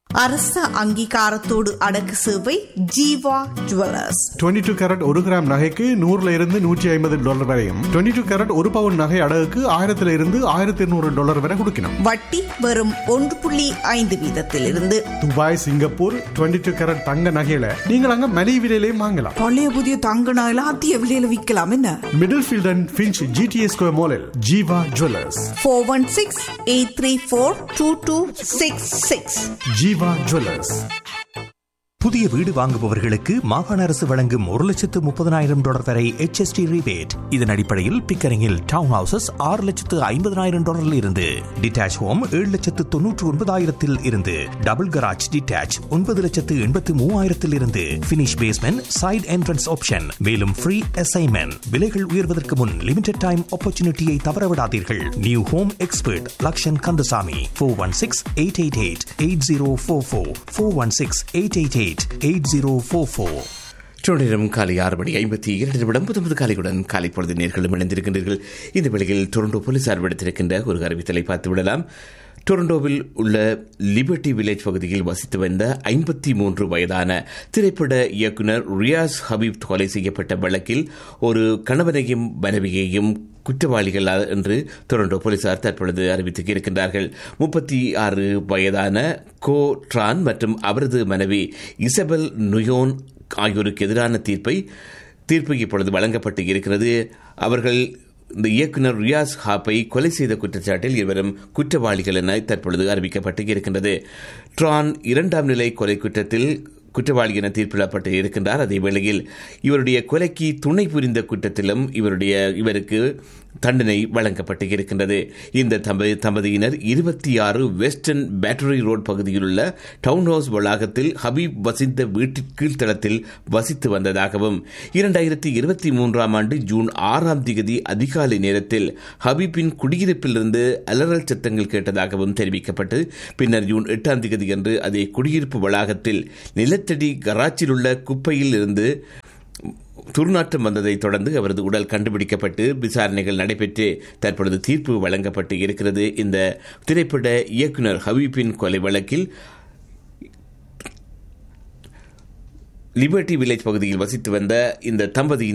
அரச அங்கீகாரத்தோடு அடக்கு சேவை ஜீவா ஜுவல்லர்ஸ் 22 டூ கேரட் ஒரு கிராம் நகைக்கு நூறுல இருந்து நூற்றி ஐம்பது டாலர் வரையும் 22 டூ கேரட் ஒரு பவுன் நகை அடகுக்கு ஆயிரத்துல இருந்து ஆயிரத்தி இருநூறு டாலர் வரை கொடுக்கணும் வட்டி வெறும் ஒன்று புள்ளி ஐந்து வீதத்திலிருந்து துபாய் சிங்கப்பூர் 22 டூ கேரட் தங்க நகையில நீங்கள் அங்க மலிவு விலையிலையும் வாங்கலாம் பழைய புதிய தங்க நகையில அதிக விலையில விற்கலாம் என்ன Middlefield and Finch GTS square மாலில் Jeeva jewellers four one six eight three four two two six six Jeeva jewellers புதிய வீடு வாங்குபவர்களுக்கு மாகாண அரசு வழங்கும் ஒரு லட்சத்து முப்பதனாயிரம் டாலர் வரை HST rebate இதன் அடிப்படையில் பிக்கரிங்கில் டவுன் ஹவுசஸ் ஆறு லட்சத்து ஐம்பதனாயிரம் டாலரில் இருந்து டிட்டாச் ஹோம் ஏழு லட்சத்து தொன்னூற்று ஒன்பதாயிரத்தில் இருந்து டபுள் கராஜ் டிட்டாச் ஒன்பது லட்சத்து எண்பத்து மூவாயிரத்தில் இருந்து finish basement side entrance option மேலும் ஃப்ரீ அசைன்மெண்ட் விலைகள் உயர்வதற்கு முன் லிமிடெட் டைம் ஆப்பர்ச்சுனிட்டியை தவறவிடாதீர்கள் new home expert Lakshan Kandasamy four one six eight eight eight eight zero four four four one six eight eight eight eight zero four four நேரம் காலை ஆறு மணி ஐம்பத்தி இரண்டு நிமிடம் புதுமது காலையுடன் காலை பொழுது நேர்களும் இணைந்திருக்கின்றீர்கள் இந்த வேளையில் டொரண்டோ போலீசார் விடுத்திருக்கின்ற ஒரு அறிவித்தலை பார்த்து விடலாம் டொரண்டோவில் உள்ள லிபர்டி வில்லேஜ் பகுதியில் வசித்து வந்த ஐம்பத்தி மூன்று வயதான திரைப்பட இயக்குனர் ரியாஸ் ஹபீப் கொலை செய்யப்பட்ட வழக்கில் ஒரு கணவனையும் மனைவியையும் குற்றவாளிகள் என்று டொரண்டோ போலீசார் தற்பொழுது அறிவித்து இருக்கின்றார்கள் முப்பத்தி ஆறு வயதான கோ ட்ரான் மற்றும் அவரது மனைவி இசபெல் நுயோன் ஆகியோருக்கு எதிரான தீர்ப்பை தீர்ப்பு இப்பொழுது வழங்கப்பட்டு இருக்கிறது அவர்கள் இந்த இயக்குனர் ரியாஸ் ஹாப்பை கொலை செய்த குற்றச்சாட்டில் இருவரும் குற்றவாளிகள் என தற்பொழுது அறிவிக்கப்பட்டு இருக்கின்றது ட்ரான் இரண்டாம் நிலை கொலை குற்றத்தில் குற்றவாளி என தீர்ப்பிடப்பட்டு இருக்கின்றார் அதே வேளையில் இவருடைய கொலைக்கு துணை புரிந்த குற்றத்திலும் இவருடைய இவருக்கு தண்டனை வழங்கப்பட்டு இருக்கின்றது இந்த தம்பதி தம்பதியினர் இருபத்தி ஆறு வெஸ்டர்ன் பேட்டரி ரோட் பகுதியில் உள்ள டவுன் ஹவுஸ் வளாகத்தில் ஹபீப் வசித்த வீட்டு கீழ்த்தளத்தில் வசித்து வந்ததாகவும் இரண்டாயிரத்தி இருபத்தி மூன்றாம் ஆண்டு ஜூன் ஆறாம் தேதி அதிகாலை நேரத்தில் ஹபீப்பின் குடியிருப்பிலிருந்து அலறல் சத்தங்கள் கேட்டதாகவும் தெரிவிக்கப்பட்டு பின்னர் ஜூன் எட்டாம் தேதி அன்று அதே குடியிருப்பு வளாகத்தில் நிலத்தடி கராச்சில் உள்ள குப்பையில் இருந்து துர்நாற்றம் வந்ததை தொடர்ந்து அவரது உடல் கண்டுபிடிக்கப்பட்டு விசாரணைகள் நடைபெற்று தற்பொழுது தீர்ப்பு வழங்கப்பட்டு இருக்கிறது இந்த திரைப்பட இயக்குனர் ஹபீப்பின் கொலை வழக்கில் லிபர்டி வில்லேஜ் பகுதியில் வசித்து வந்த இந்த தம்பதியின்